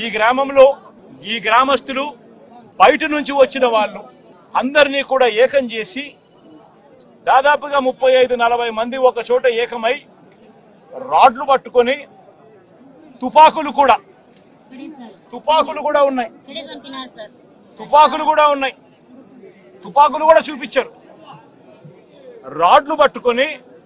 ఈ గ్రామంలో ఈ గ్రామస్తులు బయట నుంచి వచ్చిన వాళ్ళు అందరినీ కూడా ఏకం చేసి దాదాపుగా ముప్పై ఐదు నలభై మంది ఒక చోట ఏకమై రాడ్లు పట్టుకొని తుపాకులు కూడా తుపాకులు కూడా ఉన్నాయి ఇక్కడే చంపినారు సార్ తుపాకులు కూడా ఉన్నాయి తుపాకులు కూడా చూపించారు రాడ్లు పట్టుకొని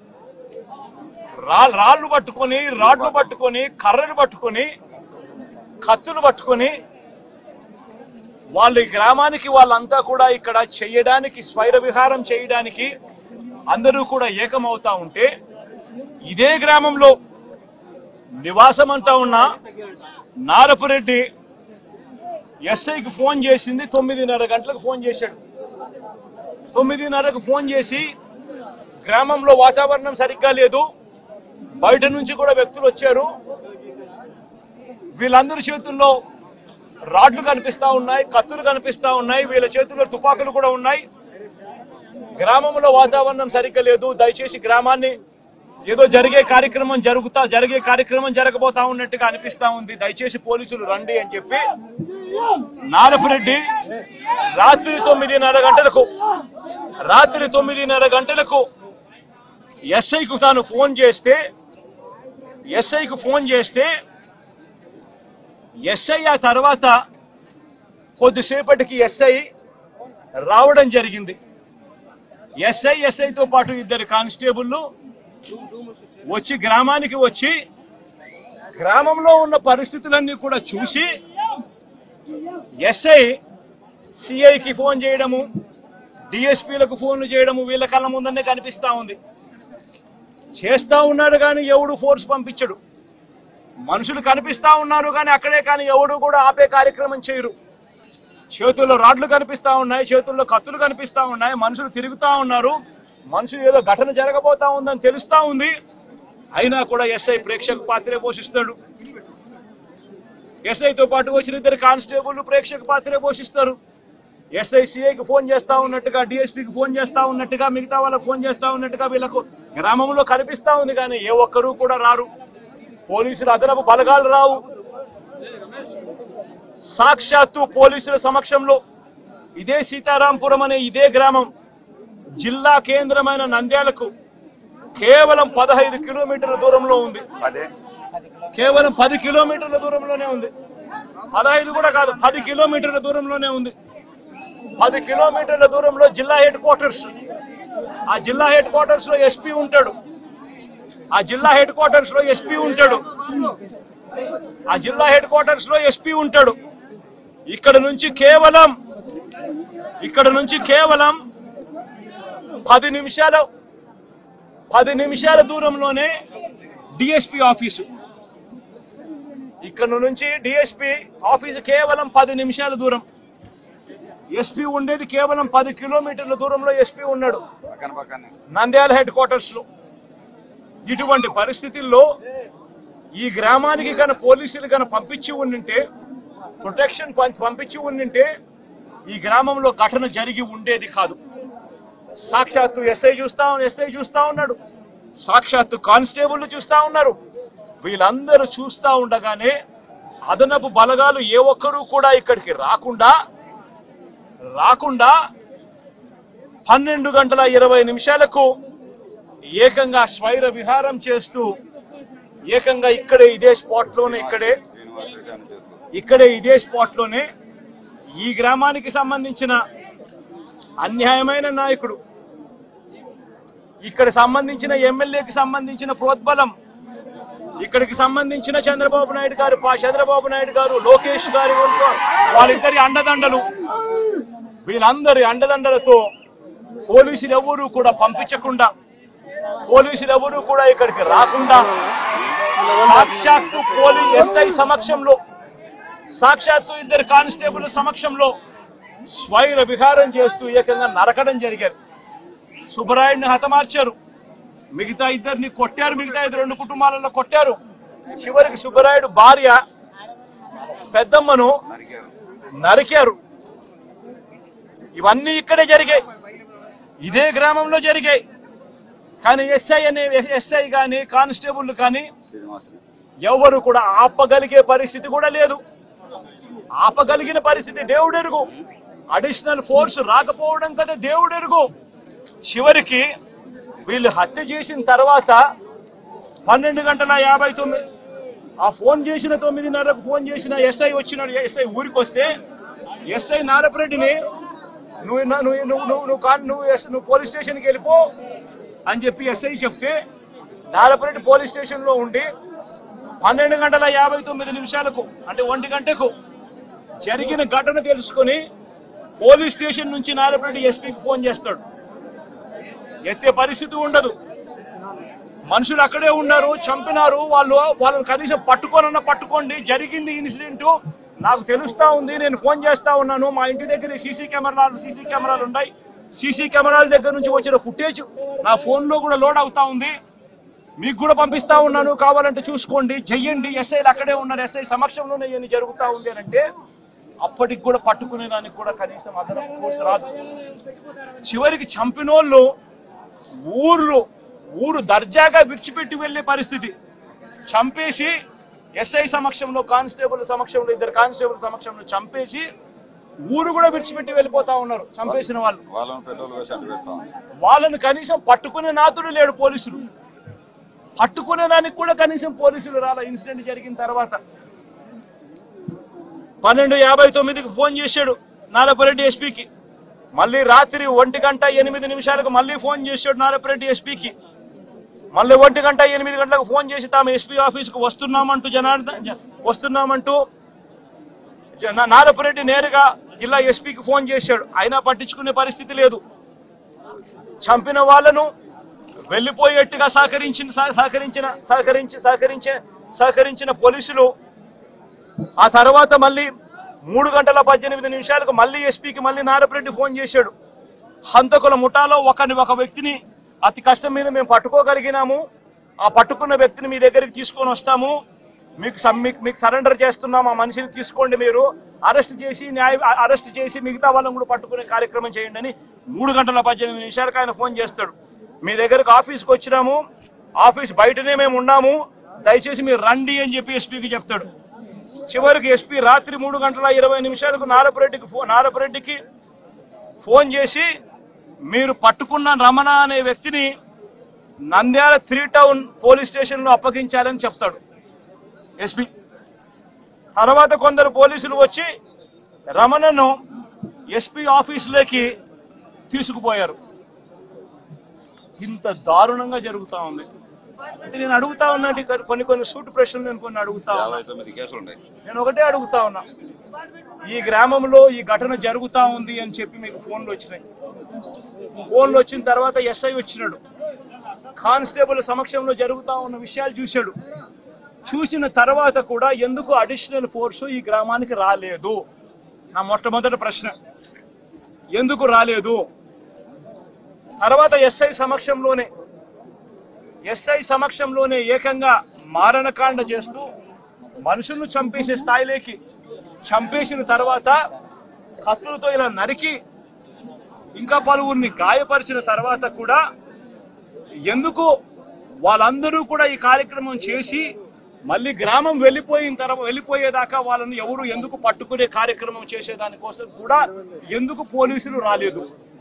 రా- రాళ్ళు పట్టుకొని రాడ్లు పట్టుకొని కర్రలు పట్టుకొని కత్తులు పట్టుకొని వాళ్ళ ఈ గ్రామానికి వాళ్ళంతా కూడా ఇక్కడ చేయడానికి స్వైర విహారం చేయడానికి అందరూ కూడా ఏకమవుతా ఉంటే ఇదే గ్రామంలో నివాసం అంటా ఉన్న నారపురెడ్డి ఎస్ఐకి ఫోన్ చేసింది తొమ్మిదిన్నర గంటలకు ఫోన్ చేశాడు తొమ్మిదిన్నరకు ఫోన్ చేసి గ్రామంలో వాతావరణం సరిగ్గా లేదు బయట నుంచి కూడా వ్యక్తులు వచ్చారు వీళ్ళందరి చేతుల్లో రాడ్లు కనిపిస్తా ఉన్నాయి కత్తులు కనిపిస్తా ఉన్నాయి వీళ్ళ చేతుల్లో తుపాకులు కూడా ఉన్నాయి గ్రామంలో వాతావరణం సరిగ్గా లేదు దయచేసి గ్రామాన్ని ఏదో జరిగే కార్యక్రమం జరుగుతా జరిగే కార్యక్రమం జరగబోతా ఉన్నట్టుగా అనిపిస్తా ఉంది దయచేసి పోలీసులు రండి అని చెప్పి నారపురెడ్డి రాత్రి తొమ్మిదిన్నర గంటలకు రాత్రి తొమ్మిదిన్నర గంటలకు ఎస్ఐకు తాను ఫోన్ చేస్తే ఎస్ఐకు ఫోన్ చేస్తే ఎస్ఐ ఆ తర్వాత కొద్దిసేపటికి ఎస్ఐ రావడం జరిగింది ఎస్ఐ ఎస్ఐతో పాటు ఇద్దరు కానిస్టేబుల్లు వచ్చి గ్రామానికి వచ్చి గ్రామంలో ఉన్న పరిస్థితులన్నీ కూడా చూసి ఎస్ఐ సిఐకి ఫోన్ చేయడము డిఎస్పీలకు ఫోన్లు చేయడము వీళ్ళ కళ్ళ ముందనే కనిపిస్తా ఉంది చేస్తా ఉన్నాడు కానీ ఎవడు ఫోర్స్ పంపించడు మనుషులు కనిపిస్తా ఉన్నారు కానీ అక్కడే కానీ ఎవడు కూడా ఆపే కార్యక్రమం చేయరు చేతుల్లో రాడ్లు కనిపిస్తా ఉన్నాయి చేతుల్లో కత్తులు కనిపిస్తా ఉన్నాయి మనుషులు తిరుగుతా ఉన్నారు మనుషులు ఏదో ఘటన జరగబోతా ఉందని తెలుస్తా ఉంది అయినా కూడా ఎస్ఐ ప్రేక్షక పాత్రే పోషిస్తాడు ఎస్ఐతో పాటు వచ్చిన ఇద్దరు కానిస్టేబుల్ ప్రేక్షక పాత్రే పోషిస్తారు ఎస్ఐ సిఐకి ఫోన్ చేస్తా ఉన్నట్టుగా డిఎస్పీకి ఫోన్ చేస్తా ఉన్నట్టుగా మిగతా వాళ్ళకి ఫోన్ చేస్తా ఉన్నట్టుగా వీళ్ళకు గ్రామంలో కనిపిస్తా ఉంది కానీ ఏ ఒక్కరూ కూడా రారు పోలీసులు అదనపు బలగాలు రావు సాక్షాత్తు పోలీసుల సమక్షంలో ఇదే సీతారాంపురం అనే ఇదే గ్రామం జిల్లా కేంద్రమైన నంద్యాలకు కేవలం పదహైదు కిలోమీటర్ల దూరంలో ఉంది అదే కేవలం పది కిలోమీటర్ల దూరంలోనే ఉంది పదహైదు కూడా కాదు పది కిలోమీటర్ల దూరంలోనే ఉంది పది కిలోమీటర్ల దూరంలో జిల్లా హెడ్ క్వార్టర్స్ ఆ జిల్లా హెడ్ క్వార్టర్స్ లో ఎస్పీ ఉంటాడు ఆ జిల్లా హెడ్ క్వార్టర్స్ లో ఎస్పీ ఉంటాడు ఆ జిల్లా హెడ్ క్వార్టర్స్ లో ఎస్పీ ఉంటాడు ఇక్కడ నుంచి కేవలం ఇక్కడ నుంచి కేవలం పది నిమిషాల పది నిమిషాల దూరంలోనే డిఎస్పి ఆఫీసు ఇక్కడ నుంచి డిఎస్పి ఆఫీసు కేవలం పది నిమిషాల దూరం ఎస్పీ ఉండేది కేవలం పది కిలోమీటర్ల దూరంలో ఎస్పీ ఉన్నాడు పక్కన పక్కనే నంద్యాల హెడ్ క్వార్టర్స్ లో ఇటువంటి పరిస్థితుల్లో ఈ గ్రామానికి కన పోలీసులు కన పంపించి ఉండింటే ప్రొటెక్షన్ పం- పంపించి ఉండింటే ఈ గ్రామంలో ఘటన జరిగి ఉండేది కాదు సాక్షాత్తు ఎస్ఐ చూస్తా ఎస్ఐ చూస్తా ఉన్నాడు సాక్షాత్తు కానిస్టేబుల్ చూస్తా ఉన్నారు వీళ్ళందరూ చూస్తా ఉండగానే అదనపు బలగాలు ఏ ఒక్కరూ కూడా ఇక్కడికి రాకుండా రాకుండా పన్నెండు గంటల ఇరవై నిమిషాలకు ఏకంగా స్వైర విహారం చేస్తూ ఏకంగా ఇక్కడే ఇదే స్పాట్ లోనే ఇక్కడే ఇక్కడే ఇదే స్పాట్ లోనే ఈ గ్రామానికి సంబంధించిన అన్యాయమైన నాయకుడు ఇక్కడ సంబంధించిన ఎమ్మెల్యేకి సంబంధించిన ప్రోద్బలం ఇక్కడికి సంబంధించిన చంద్రబాబు నాయుడు గారు పా- చంద్రబాబు నాయుడు గారు లోకేష్ గారు వాళ్ళిద్దరి అండదండలు వీళ్ళందరి అండదండలతో పోలీసులు ఎవరు కూడా పంపించకుండా పోలీసులు ఎవరు కూడా ఇక్కడికి రాకుండా సాక్షాత్తు పోలీ ఎస్ఐ సమక్షంలో సాక్షాత్తు ఇద్దరు కానిస్టేబుల్ సమక్షంలో స్వైర విహారం చేస్తూ ఏకంగా నరకడం జరిగారు సుబ్బరాయుడిని హతమార్చారు మిగతా ఇద్దరిని కొట్టారు మిగతా ఇద్దరు రెండు కుటుంబాలలో కొట్టారు చివరికి సుబ్బరాయుడు భార్య పెద్దమ్మను నరికారు ఇవన్నీ ఇక్కడే జరిగాయి ఇదే గ్రామంలో జరిగాయి కానీ ఎస్ఐ అనే ఎస్ఐ కానీ కానిస్టేబుల్ కానీ శ్రీనివాసులు ఎవరు కూడా ఆపగలిగే పరిస్థితి కూడా లేదు ఆపగలిగిన పరిస్థితి దేవుడు ఎరుగు అడిషనల్ ఫోర్స్ రాకపోవడం కదా దేవుడు ఎరుగు చివరికి వీళ్ళు హత్య చేసిన తర్వాత పన్నెండు గంటల యాభై తొమ్మిది ఆ ఫోన్ చేసిన తొమ్మిదిన్నరకు ఫోన్ చేసిన ఎస్ఐ వచ్చినాడు ఎస్ఐ ఊరికి వస్తే ఎస్ఐ నారపరెడ్డిని నువ్వు నా- నువ్వు నువ్వు నువ్వు నువ్వు కాన్- నువ్వు ఎస్- నువ్వు పోలీస్ స్టేషన్కి వెళ్ళిపో అని చెప్పి ఎస్ఐ చెప్తే నారపరెడ్డి పోలీస్ స్టేషన్లో ఉండి పన్నెండు గంటల యాభై తొమ్మిది నిమిషాలకు అంటే ఒంటి గంటకు జరిగిన ఘటన తెలుసుకొని పోలీస్ స్టేషన్ నుంచి నారపరెడ్డి ఎస్పీకి ఫోన్ చేస్తాడు ఎత్తే పరిస్థితి ఉండదు మనుషులు అక్కడే ఉన్నారు చంపినారు వాళ్ళు వాళ్ళని కనీసం పట్టుకోనన్నా పట్టుకోండి జరిగింది ఇన్సిడెంట్ నాకు తెలుస్తా ఉంది నేను ఫోన్ చేస్తా ఉన్నాను మా ఇంటి దగ్గర సీసీ కెమెరాలు సీసీ కెమెరాలు ఉన్నాయి సీసీ కెమెరాల దగ్గర నుంచి వచ్చిన ఫుటేజ్ నా ఫోన్ లో కూడా లోడ్ అవుతా ఉంది మీకు కూడా పంపిస్తా ఉన్నాను కావాలంటే చూసుకోండి చెయ్యండి ఎస్ఐలు అక్కడే ఉన్నారు ఎస్ఐ సమక్షంలోనే ఇవన్నీ జరుగుతా ఉంది అని అంటే అప్పటికి కూడా పట్టుకునే దానికి కూడా కనీసం అదనపు ఫోర్స్ రాదు చివరికి చంపినోళ్ళు ఊర్లు ఊరు దర్జాగా విడిచిపెట్టి వెళ్ళే పరిస్థితి చంపేసి ఎస్ఐ సమక్షంలో కానిస్టేబుల్ సమక్షంలో ఇద్దరు కానిస్టేబుల్ సమక్షంలో చంపేసి ఊరు కూడా విడిచిపెట్టి వెళ్ళిపోతా ఉన్నారు చంపేసిన వాళ్ళు వాళ్ళని పెట్రోల్ వేసి అడ్డు పెడతాం వాళ్ళని కనీసం పట్టుకునే నాతుడు లేడు పోలీసులు పట్టుకునే దానికి కూడా కనీసం పోలీసులు రాల ఇన్సిడెంట్ జరిగిన తర్వాత పన్నెండు యాభై తొమ్మిదికి ఫోన్ చేశాడు నారపరెడ్డి ఎస్పీకి మళ్ళీ రాత్రి ఒంటి గంట ఎనిమిది నిమిషాలకు మళ్ళీ ఫోన్ చేశాడు నారపరెడ్డి ఎస్పీకి మళ్ళీ ఒంటి గంట ఎనిమిది గంటలకు ఫోన్ చేసి తాము ఎస్పీ ఆఫీస్కు వస్తున్నామంటూ జనార్దన్ జ- వస్తున్నామంటూ జ- నా- నారపరెడ్డి నేరుగా జిల్లా ఎస్పీకి ఫోన్ చేశాడు అయినా పట్టించుకునే పరిస్థితి లేదు చంపిన వాళ్ళను వెళ్ళిపోయేట్టుగా సహకరించిన సహ- సహకరించిన సహకరించి సహకరించే సహకరించిన పోలీసులు ఆ తర్వాత మళ్ళీ మూడు గంటల పద్దెనిమిది నిమిషాలకు మళ్ళీ ఎస్పీకి మళ్ళీ నారపరెడ్డి ఫోన్ చేశాడు హంతకుల ముఠాలో ఒకని ఒక వ్యక్తిని అతి కష్టం మీద మేము పట్టుకోగలిగినాము ఆ పట్టుకున్న వ్యక్తిని మీ దగ్గరికి తీసుకొని వస్తాము మీకు సమ్- మీకు మీకు సరెండర్ చేస్తున్నాం ఆ మనిషిని తీసుకోండి మీరు అరెస్ట్ చేసి న్యాయ అరెస్ట్ చేసి మిగతా వాళ్ళని కూడా పట్టుకునే కార్యక్రమం చేయండి అని మూడు గంటల పద్దెనిమిది నిమిషాలకు ఆయన ఫోన్ చేస్తాడు మీ దగ్గరకు ఆఫీస్కి వచ్చినాము ఆఫీస్ బయటనే మేము ఉన్నాము దయచేసి మీరు రండి అని చెప్పి ఎస్పీకి చెప్తాడు చివరికి ఎస్పీ రాత్రి మూడు గంటల ఇరవై నిమిషాలకు నారపరెడ్డికి ఫోన్ నారపరెడ్డికి ఫోన్ చేసి మీరు పట్టుకున్న రమణ అనే వ్యక్తిని నంద్యాల త్రీ టౌన్ పోలీస్ స్టేషన్లో అప్పగించాలని చెప్తాడు ఎస్పీ తర్వాత కొందరు పోలీసులు వచ్చి రమణను ఎస్పీ ఆఫీసులోకి తీసుకుపోయారు ఇంత దారుణంగా జరుగుతా ఉంది అంటే నేను అడుగుతా ఉన్నా కొన్ని కొన్ని సూట్ ప్రశ్నలు నేను కొన్ని అడుగుతా ఉన్నా యాభై తొమ్మిది కేసులు ఉన్నాయి నేను ఒకటే అడుగుతా ఉన్నా ఈ గ్రామంలో ఈ ఘటన జరుగుతా ఉంది అని చెప్పి మీకు ఫోన్లు వచ్చినాయి ఫోన్లు వచ్చిన తర్వాత ఎస్ఐ వచ్చినాడు కానిస్టేబుల్ సమక్షంలో జరుగుతా ఉన్న విషయాలు చూశాడు చూసిన తర్వాత కూడా ఎందుకు అడిషనల్ ఫోర్స్ ఈ గ్రామానికి రాలేదు నా మొట్టమొదటి ప్రశ్న ఎందుకు రాలేదు తర్వాత ఎస్ఐ సమక్షంలోనే ఎస్ఐ సమక్షంలోనే ఏకంగా మారణకాండ చేస్తూ మనుషులను చంపేసే స్థాయిలోకి చంపేసిన తర్వాత కత్తులతో ఇలా నరికి ఇంకా పలువురిని గాయపరిచిన తర్వాత కూడా ఎందుకు వాళ్ళందరూ కూడా ఈ కార్యక్రమం చేసి మళ్ళీ గ్రామం వెళ్ళిపోయిన తర్వాత వెళ్ళిపోయేదాకా వాళ్ళని ఎవరు ఎందుకు పట్టుకునే కార్యక్రమం చేసేదానికోసం కూడా ఎందుకు పోలీసులు రాలేదు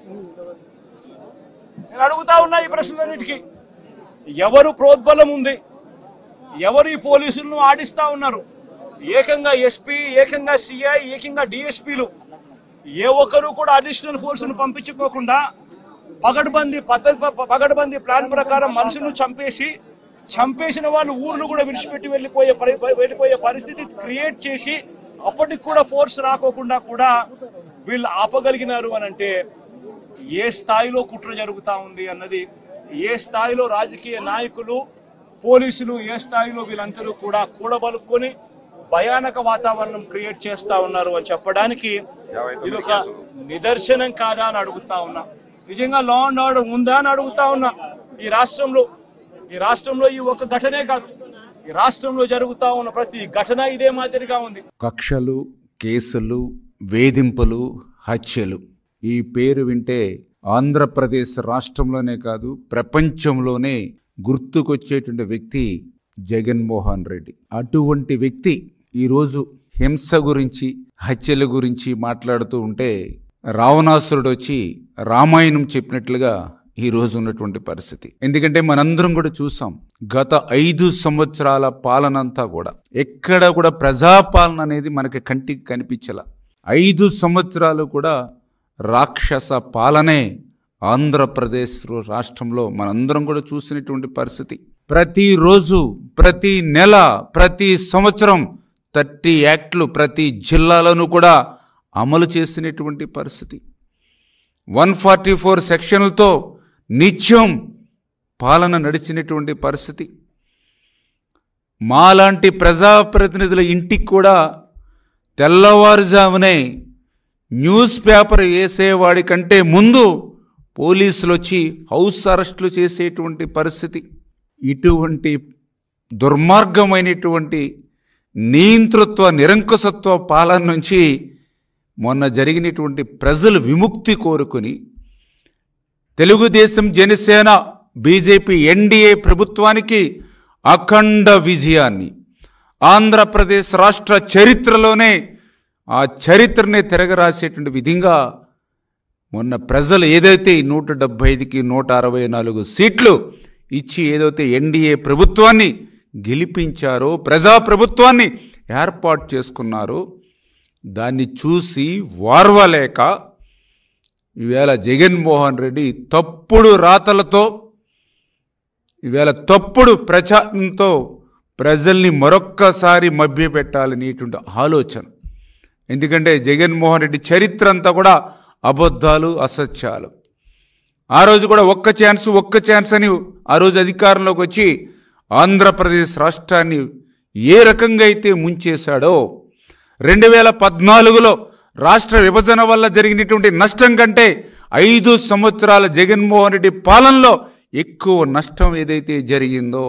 నేను అడుగుతా ఉన్నా ఈ ప్రశ్నలన్నిటికీ ఎవరు ప్రోద్బలం ఉంది ఎవరు ఈ పోలీసులను ఆడిస్తా ఉన్నారు ఏకంగా ఎస్పీ ఏకంగా సిఐ ఏకంగా డిఎస్పీలు ఏ ఒక్కరు కూడా అడిషనల్ ఫోర్స్ను పంపించుకోకుండా పగడ్బందీ పద్ధతి ప- పగడ్బందీ ప్లాన్ ప్రకారం మనుషులను చంపేసి చంపేసిన వాళ్ళు ఊర్లు కూడా విడిచిపెట్టి వెళ్ళిపోయే పరి- పరి- వెళ్ళిపోయే పరిస్థితి క్రియేట్ చేసి అప్పటికి కూడా ఫోర్స్ రాకోకుండా కూడా వీళ్ళు ఆపగలిగినారు అని అంటే ఏ స్థాయిలో కుట్ర జరుగుతా ఉంది అన్నది ఏ స్థాయిలో రాజకీయ నాయకులు పోలీసులు ఏ స్థాయిలో వీళ్ళందరూ కూడా కూడబలుక్కొని భయానక వాతావరణం క్రియేట్ చేస్తా ఉన్నారు అని చెప్పడానికి యాభై ఇది తొమ్మిది ఒక కేసులు నిదర్శనం కాదా అని అడుగుతా ఉన్నా నిజంగా లా అండ్ ఆర్డర్ ఉందా అని అడుగుతా ఉన్నా ఈ రాష్ట్రంలో ఈ రాష్ట్రంలో ఈ ఒక ఘటనే కాదు ఈ రాష్ట్రంలో జరుగుతా ఉన్న ప్రతి ఘటన ఇదే మాదిరిగా ఉంది కక్షలు కేసులు వేధింపులు హత్యలు ఈ పేరు వింటే ఆంధ్రప్రదేశ్ రాష్ట్రంలోనే కాదు ప్రపంచంలోనే గుర్తుకొచ్చేటువంటి వ్యక్తి జగన్మోహన్ రెడ్డి అటువంటి వ్యక్తి ఈరోజు హింస గురించి హత్యల గురించి మాట్లాడుతూ ఉంటే రావణాసురుడు వచ్చి రామాయణం చెప్పినట్లుగా ఈ రోజు ఉన్నటువంటి పరిస్థితి ఎందుకంటే మనందరం కూడా చూసాం గత ఐదు సంవత్సరాల పాలన అంతా కూడా ఎక్కడ కూడా ప్రజాపాలన అనేది మనకి కంటికి కనిపించల ఐదు సంవత్సరాలు కూడా రాక్షస పాలనే ఆంధ్రప్రదేశ్ రాష్ట్రంలో మనందరం కూడా చూసినటువంటి పరిస్థితి ప్రతిరోజు ప్రతి నెల ప్రతి సంవత్సరం థర్టీ యాక్ట్లు ప్రతి జిల్లాలోనూ కూడా అమలు చేసినటువంటి పరిస్థితి వన్ ఫార్టీ ఫోర్ సెక్షన్లతో నిత్యం పాలన నడిచినటువంటి పరిస్థితి మాలాంటి ప్రజాప్రతినిధుల ఇంటికి కూడా తెల్లవారుజామునే న్యూస్ పేపర్ వేసేవాడి కంటే ముందు పోలీసులు వచ్చి హౌస్ అరెస్టులు చేసేటువంటి పరిస్థితి ఇటువంటి దుర్మార్గమైనటువంటి నియంతృత్వ నిరంకుశత్వ పాలన నుంచి మొన్న జరిగినటువంటి ప్రజలు విముక్తి కోరుకుని తెలుగుదేశం జనసేన బీజేపీ ఎన్డీఏ ప్రభుత్వానికి అఖండ విజయాన్ని ఆంధ్రప్రదేశ్ రాష్ట్ర చరిత్రలోనే ఆ చరిత్రనే తిరగరాసేటువంటి విధంగా మొన్న ప్రజలు ఏదైతే ఈ నూట డెబ్బై ఐదుకి నూట అరవై నాలుగు సీట్లు ఇచ్చి ఏదైతే ఎన్డీఏ ప్రభుత్వాన్ని గెలిపించారో ప్రజా ప్రభుత్వాన్ని ఏర్పాటు చేసుకున్నారో దాన్ని చూసి వార్వలేక ఈవేళ జగన్మోహన్ రెడ్డి తప్పుడు రాతలతో ఈవేళ తప్పుడు ప్రచారంతో ప్రజల్ని మరొక్కసారి మభ్యపెట్టాలనేటువంటి ఆలోచన ఎందుకంటే జగన్మోహన్ రెడ్డి చరిత్ర అంతా కూడా అబద్ధాలు అసత్యాలు ఆ రోజు కూడా ఒక్క ఛాన్స్ ఒక్క ఛాన్స్ అని ఆ రోజు అధికారంలోకి వచ్చి ఆంధ్రప్రదేశ్ రాష్ట్రాన్ని ఏ రకంగా అయితే ముంచేశాడో రెండు వేల పద్నాలుగులో రాష్ట్ర విభజన వల్ల జరిగినటువంటి నష్టం కంటే ఐదు సంవత్సరాల జగన్మోహన్ రెడ్డి పాలనలో ఎక్కువ నష్టం ఏదైతే జరిగిందో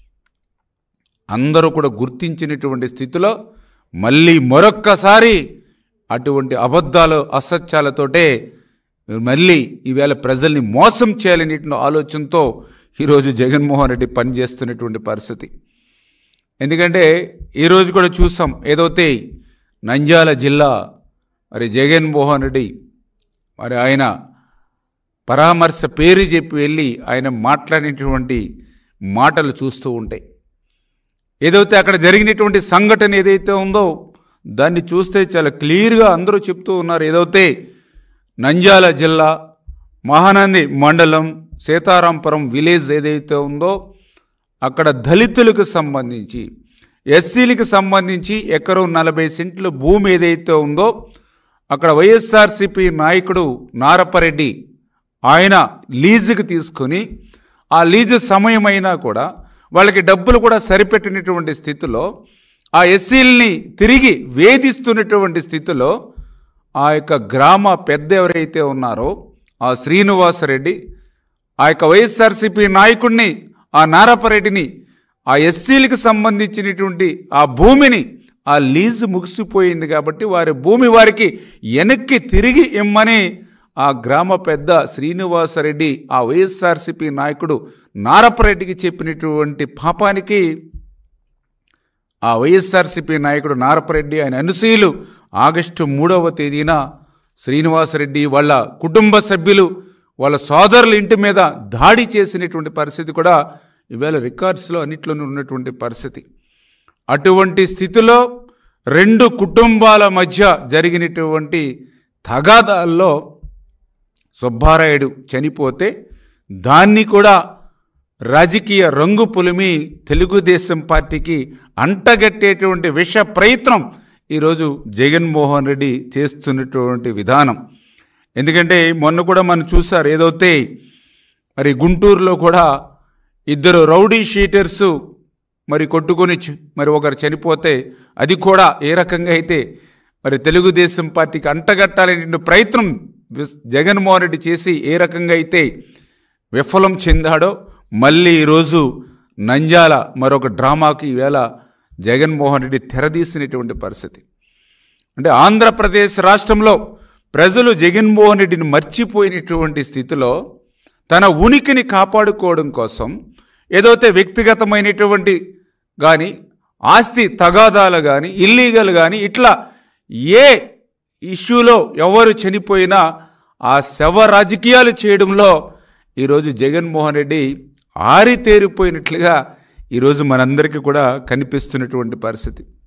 అందరూ కూడా గుర్తించినటువంటి స్థితిలో మళ్ళీ మరొక్కసారి అటువంటి అబద్ధాలు అసత్యాలతోటే మళ్ళీ ఈవేళ ప్రజల్ని మోసం చేయాలనే ఆలోచనతో ఈరోజు జగన్మోహన్ రెడ్డి పనిచేస్తున్నటువంటి పరిస్థితి ఎందుకంటే ఈరోజు కూడా చూసాం ఏదైతే నంద్యాల జిల్లా మరి జగన్మోహన్ రెడ్డి మరి ఆయన పరామర్శ పేరు చెప్పి వెళ్ళి ఆయన మాట్లాడినటువంటి మాటలు చూస్తూ ఉంటాయి ఏదైతే అక్కడ జరిగినటువంటి సంఘటన ఏదైతే ఉందో దాన్ని చూస్తే చాలా క్లియర్గా అందరూ చెప్తూ ఉన్నారు ఏదైతే నంద్యాల జిల్లా మహానంది మండలం సీతారాంపురం విలేజ్ ఏదైతే ఉందో అక్కడ దళితులకు సంబంధించి ఎస్సీలకు సంబంధించి ఎకరం నలభై సెంట్ల భూమి ఏదైతే ఉందో అక్కడ వైఎస్ఆర్సిపి నాయకుడు నారపరెడ్డి ఆయన లీజుకి తీసుకొని ఆ లీజు సమయమైనా కూడా వాళ్ళకి డబ్బులు కూడా సరిపెట్టినటువంటి స్థితిలో ఆ ఎస్సీల్ని తిరిగి వేధిస్తున్నటువంటి స్థితిలో ఆ యొక్క గ్రామ పెద్ద ఎవరైతే ఉన్నారో ఆ శ్రీనివాసరెడ్డి ఆ యొక్క వైఎస్ఆర్సీపీ నాయకుడిని ఆ నారపరెడ్డిని ఆ ఎస్సీలకు సంబంధించినటువంటి ఆ భూమిని ఆ లీజు ముగిసిపోయింది కాబట్టి వారి భూమి వారికి వెనక్కి తిరిగి ఇమ్మని ఆ గ్రామ పెద్ద శ్రీనివాసరెడ్డి ఆ వైఎస్ఆర్సీపీ నాయకుడు నారపరెడ్డికి చెప్పినటువంటి పాపానికి ఆ వైఎస్ఆర్సీపీ నాయకుడు నారపరెడ్డి ఆయన అనుసూయులు ఆగస్టు మూడవ తేదీన శ్రీనివాసరెడ్డి వాళ్ళ కుటుంబ సభ్యులు వాళ్ళ సోదరుల ఇంటి మీద దాడి చేసినటువంటి పరిస్థితి కూడా ఈవేళ రికార్డ్స్లో అన్నిట్లోనూ ఉన్నటువంటి పరిస్థితి అటువంటి స్థితిలో రెండు కుటుంబాల మధ్య జరిగినటువంటి తగాదాల్లో సుబ్బారాయుడు చనిపోతే దాన్ని కూడా రాజకీయ రంగు పులిమి తెలుగుదేశం పార్టీకి అంటగట్టేటువంటి విష ప్రయత్నం ఈరోజు జగన్మోహన్ రెడ్డి చేస్తున్నటువంటి విధానం ఎందుకంటే మొన్న కూడా మనం చూసారు ఏదైతే మరి గుంటూరులో కూడా ఇద్దరు రౌడీ షీటర్స్ మరి కొట్టుకొని చ- మరి ఒకరు చనిపోతే అది కూడా ఏ రకంగా అయితే మరి తెలుగుదేశం పార్టీకి అంటగట్టాలనే ప్రయత్నం విస్- జగన్మోహన్ రెడ్డి చేసి ఏ రకంగా అయితే విఫలం చెందాడో మళ్ళీ ఈరోజు నంజాల మరొక డ్రామాకి ఈవేళ జగన్మోహన్ రెడ్డి తెరదీసినటువంటి పరిస్థితి అంటే ఆంధ్రప్రదేశ్ రాష్ట్రంలో ప్రజలు జగన్మోహన్ రెడ్డిని మర్చిపోయినటువంటి స్థితిలో తన ఉనికిని కాపాడుకోవడం కోసం ఏదైతే వ్యక్తిగతమైనటువంటి కానీ ఆస్తి తగాదాలు కానీ ఇల్లీగల్ కానీ ఇట్లా ఏ ఇష్యూలో ఎవరు చనిపోయినా ఆ శవ రాజకీయాలు చేయడంలో ఈరోజు జగన్మోహన్ రెడ్డి ఆరితేరిపోయినట్లుగా ఈరోజు మనందరికీ కూడా కనిపిస్తున్నటువంటి పరిస్థితి